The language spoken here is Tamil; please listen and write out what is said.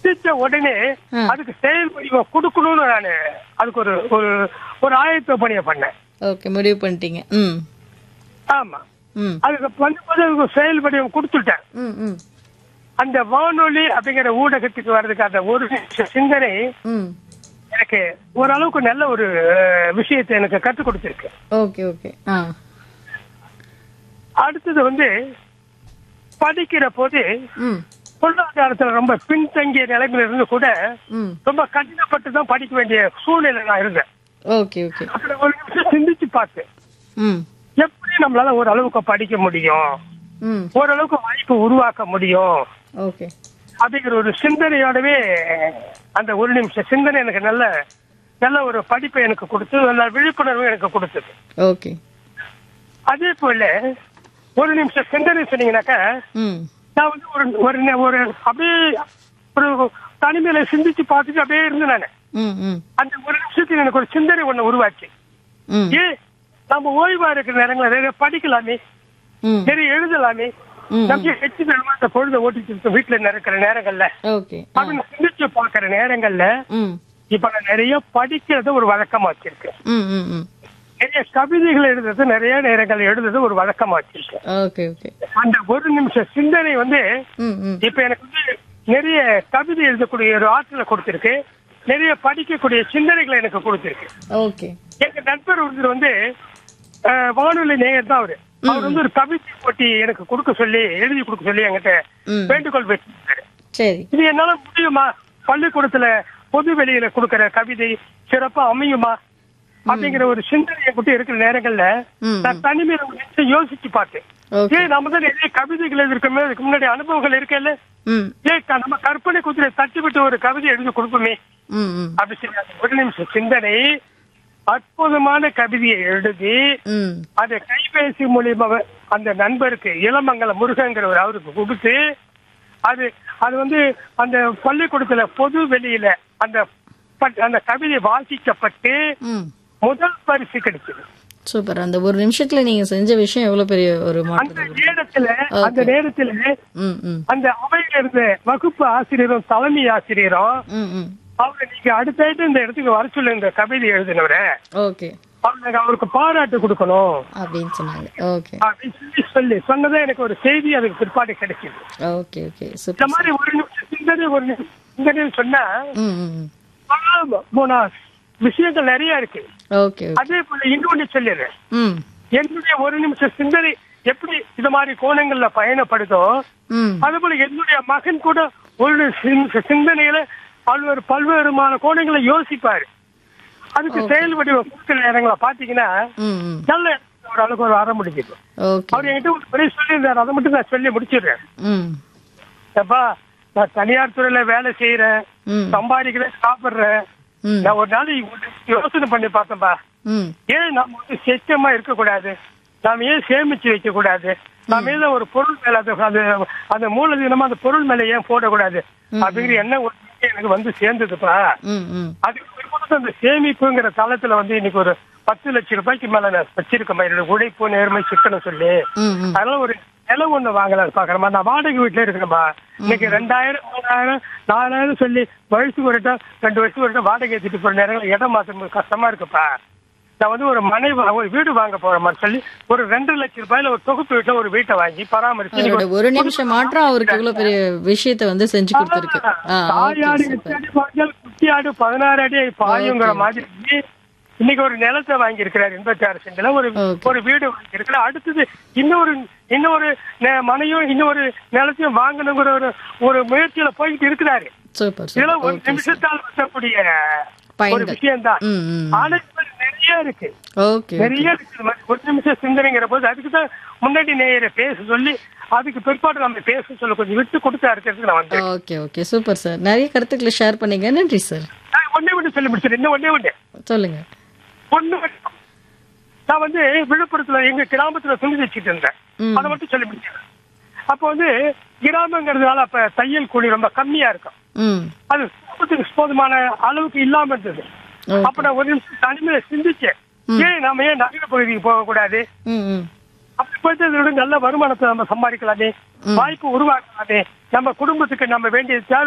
சிந்திச்ச உடனே ஆ. அதுக்கு செயல் வடிவம் கொடுக்கணும்னு நான் அதுக்கு ஒரு ஒரு ஒரு ஆயத்த பணியை பண்ணேன் ஓகே முடிவு பண்ணிட்டீங்க ம் ஆமா ம் அதுக்கு பண்ணும்போது அதுக்கு ஒரு செயல் வடிவம் கொடுத்துட்டேன் ம் ம் அந்த வானொலி அப்படிங்கிற ஊடகத்துக்கு வர்றதுக்கு அந்த ஒரு நிமிஷ சிந்தனை ம் எனக்கு ஓரளவுக்கு நல்ல ஒரு அஹ், விஷயத்தை எனக்கு கற்றுக் கொடுத்திருக்கு ஓகே ஓகே ஆ அடுத்தது வந்து படிக்கிற போது ம் பொருளாதாரத்துல ரொம்ப பின்தங்கிய நிலைமையில இருந்து கூட ம் ரொம்ப கடினப்பட்டு தான் படிக்க வேண்டிய சூழ்நிலை நான் இருந்தேன் ஓகே ஓகே அப்படி ஒரு நிமிஷம் சிந்திச்சு பார்த்தேன் ம் எப்படி நம்மளால ஓரளவுக்கு படிக்க முடியும் ம் ஓரளவுக்கு வாய்ப்பு உருவாக்க முடியும் ஓகே அப்படிங்கிற ஒரு சிந்தனையோடவே அந்த ஒரு நிமிஷம் சிந்தனை எனக்கு நல்ல நல்ல ஒரு படிப்பை எனக்கு கொடுத்து நல்ல விழிப்புணர்வு எனக்கு கொடுத்தது ஓகே அதே போல ஒரு நிமிஷம் சிந்தனை சொன்னீங்கன்னாக்கா ம் நான் வந்து ஒரு ஒரு நே- ஒரு அப்படியே ஒரு தனிமையில சிந்திச்சு பார்த்துட்டு அப்படியே இருந்தேன் நான் ம் ம் அந்த ஒரு நிமிஷத்துக்கு எனக்கு ஒரு சிந்தனை ஒண்ணு உருவாச்சு ம் ஏ நம்ம ஓய்வா இருக்கிற நேரங்களில் நிறைய படிக்கலாமே ம் நிறைய எழுதலாமே ம். நம்ம ஹெச்சு தரமா அந்த பொழுதை ஓட்டிட்டு இருக்க வீட்டுல இருக்கிற நேரங்கள்ல ஓகே ஆ அப்படின்னு சிந்திச்சு பாக்குற நேரங்கள்ல ம் இப்ப நான் நிறைய படிக்கிறத ஒரு வழக்கமா வச்சிருக்கேன் ம் ம் ம் நிறைய கவிதைகள் எழுதுறது நிறைய நேரங்கள் எழுதுறது ஒரு வழக்கமா வச்சிருக்கேன் ஓகே ஓகே அந்த ஒரு நிமிஷம் சிந்தனை வந்து ம் ம் இப்ப எனக்கு வந்து நிறைய கவிதை எழுதக்கூடிய ஒரு ஆற்றலை கொடுத்திருக்கு நிறைய படிக்கக்கூடிய சிந்தனைகளை எனக்கு கொடுத்திருக்கு ஓகே எங்க நண்பர் ஒருத்தர் வந்து அஹ், வானொலி நேயர் தான் அவரு அவர் வந்து ஒரு கவிதை போட்டி எனக்கு கொடுக்க சொல்லி எழுதி கொடுக்க சொல்லி என்கிட்ட ம். வேண்டுகோள் வச்சிருக்காரு சரி இது என்னால முடியுமா பள்ளிக்கூடத்துல பொது வெளியில கொடுக்கிற கவிதை சிறப்பா அமையுமா அப்படிங்கிற ஒரு சிந்தனை என்கிட்ட இருக்கிற நேரங்கள்ல ம், நான் தனிமையில ஒரு நிமிஷம் யோசிச்சு பார்த்தேன் ஓகே ஏன் நம்ம தான் நிறைய கவிதைகள் எழுதிருக்கோமே அதுக்கு முன்னாடி அனுபவங்கள் இருக்கல ம் ஏன் க- நம்ம கற்பனை குதிரை தட்டி விட்டு ஒரு கவிதை எழுதி கொடுப்போமே ம் ம் அப்படி சொல்லி அந்த ஒரு நிமிஷம் சிந்தனை அற்புதமான கவிதையை எழுதி ம் அதை கைபேசி மூலியமா அந்த நண்பருக்கு இளமங்கல முருகங்கிற ஒரு அவருக்கு கொடுத்து அது அது வந்து அந்த பள்ளிக்கூடத்துல பொது வெளியில அந்த ப- அந்த கவிதை வாசிக்கப்பட்டு ம் முதல் பரிசு கிடைச்சது சூப்பர் அந்த ஒரு நிமிஷத்துல நீங்க செஞ்ச விஷயம் எவ்வளவு பெரிய ஒரு அந்த மாற்றம் நேரத்துல அந்த நேரத்துல ம் ம் அந்த அவையில இருந்த வகுப்பு ஆசிரியரும் தலைமை ஆசிரியரும் ம் ம் அவரை நீங்க அடுத்தாയിട്ട് இந்த இடத்துக்கு வர சொல்லு இந்த கவிதை எழுதினவரை ஓகே அவருக்கு அவருக்கு பாராட்டு கொடுக்கணும் அப்படின்னு சொன்னாங்க ஓகே அப்படின்னு சொல்லி சொல்லி சொன்னதே எனக்கு ஒரு செய்தி அதுக்கு பிற்பாடு கிடைச்சது ஓகே ஓகே இந்த சூப்பர் மாதிரி ஒரு நிமிஷம் சிந்தனை ஒரு நிமிஷம் சிந்தனை சொன்னா ம் ம் ம். பல போனா விஷயங்கள் நிறைய இருக்கு ஓகே ஓகே அதே போல இன்னொன்னு சொல்லிடுறேன் ம் என்னுடைய ஒரு நிமிஷம் சிந்தனை எப்படி இது மாதிரி கோணங்கள்ல பயணப்படுதோ ம் அதே போல என்னுடைய மகன் கூட ஒரு சிந்த- சிந்தனையில பல்வேறு பல்வேறுமான கோணங்களை யோசிப்பாரு அதுக்கு செயல் வடிவம் கொடுக்கிற நேரங்களை பாத்தீங்கன்னா ம் ம் நல்ல ஒரு அளவுக்கு ஒரு வர முடியுது ஓகே அவர் என்கிட்ட ஒரு பெரிய சொல்லியிருந்தாரு அதை மட்டும் நான் சொல்லி முடிச்சிடுறேன் ம் அப்பா நான் தனியார் துறையில வேலை செய்யறேன் ம் சம்பாதிக்கிறேன் சாப்பிடுறேன் ம் நான் ஒரு நாள் யோசனை பண்ணி பார்த்தேன்பா ம் ஏன் நம்ம வந்து செச்சமா இருக்க கூடாது நாம ஏன் சேமிச்சு வைக்க கூடாது நாம ஏன் ஒரு பொருள் மேல அது அது அந்த மூலதனமா அந்த பொருள் மேல ஏன் போடக்கூடாது அப்படிங்கிற எண்ணம் ஒரு நிமிஷம் எனக்கு வந்து சேர்ந்ததுப்பா ம் ம் அதுக்கு பிற்பாடு அந்த சேமிப்புங்கிற தளத்துல வந்து இன்னைக்கு ஒரு பத்து லட்சம் ரூபாய்க்கு மேல நான் வச்சிருக்கேன் என்னோட உழைப்பு நேர்மை சிக்கனம் சொல்லி ம் ம் அதனால ஒரு நிலம் ஒண்ணு வாங்கலாம் பாக்குறேன் நான் வாடகை வீட்டுல இருக்கிறேன்பா இன்னைக்கு ரெண்டாயிரம் மூணாயிரம் நாலாயிரம் சொல்லி வயசுக்கு ஒரு இடம் ரெண்டு வருஷத்துக்கு ஒரு இடம் வாடகை ஏத்திட்டு போற நேரங்கள் இடம் மாத்த கஷ்டமா இருக்குப்பா நான் வந்து ஒரு மனை வா- ஒரு வீடு வாங்க போற மாதிரி சொல்லி ஒரு ரெண்டு லட்சம் ரூபாயில ஒரு தொகுப்பு வீட்டுல ஒரு வீட்டை வாங்கி பராமரிச்சு அவரோட ஒரு நிமிஷம் மாற்றம் அவருக்கு இவ்வளவு பெரிய விஷயத்த வந்து செஞ்சு கொடுத்துருக்கு ஆ தாயாடு ஓகே எட்டு அடி பாய்ச்சல் குட்டி ஆடு பதினாறு அடி பாயுங்கிற மாதிரி இன்னைக்கு ஒரு நிலத்தை வாங்கி இருக்கிறார் எண்பத்தி ஆறு சென்ட்ல ஒரு Okay. ஒரு வீடு வாங்கி இருக்கிறார் அடுத்தது இன்னொரு இன்னொரு நெ- மனையும் இன்னொரு நிலத்தையும் வாங்கணுங்கிற ஒரு ஒரு முயற்சியில போயிட்டு இருக்கிறாரு சூப்பர் இதெல்லாம் சூப்பர் ஒரு ஓகே சார் நிமிஷத்தால் வரக்கூடிய ஒரு பயன்கள் விஷயம் தான் ம் ம் ஆனா இப்ப நிறைய இருக்கு ஓகே நிறைய இருக்கு இந்த மாதிரி ஒரு நிமிஷம் சிந்தனைங்கிற போது அதுக்கு தான் முன்னாடி நேயரை பேச சொல்லி அதுக்கு பிற்பாடு நம்ம பேச சொல்ல கொஞ்சம் விட்டு கொடுத்தா இருக்கிறதுக்கு நான் வந்தேன் ஓகே ஓகே சூப்பர் சார் நிறைய கருத்துக்களை ஷேர் பண்ணீங்க நன்றி சார் நான் ஒண்ணே ஒண்ணு சொல்லி முடிச்சிருக்கேன் இன்னும் ஒண்ணே ஒண்ணு சொல்லுங்க ஒண்ணு மட்டும். நான் வந்து விழுப்புரத்துல எங்க கிராமத்துல துணி வச்சுட்டு இருந்தேன் ம். அதை மட்டும் சொல்லி முடிச்சேன் அப்ப வந்து கிராமங்கிறதுனால அப்ப தையல் கூலி ரொம்ப கம்மியா இருக்கும் ம் அது குடும்பத்துக்கு போதுமான அளவுக்கு இல்லாம இருந்தது Okay. அப்ப நான் ஒரு நிமிஷம் தனிமையில சிந்திச்சேன் ஏன் நாம ஏன் நகர பகுதிக்கு போக கூடாது ம் ம் அப்படி போயிட்டு இதோட நல்ல வருமானத்தை நம்ம சம்பாதிக்கலாமே வாய்ப்பு உருவாக்கலாமே நம்ம குடும்பத்துக்கு நம்ம வேண்டிய தேவை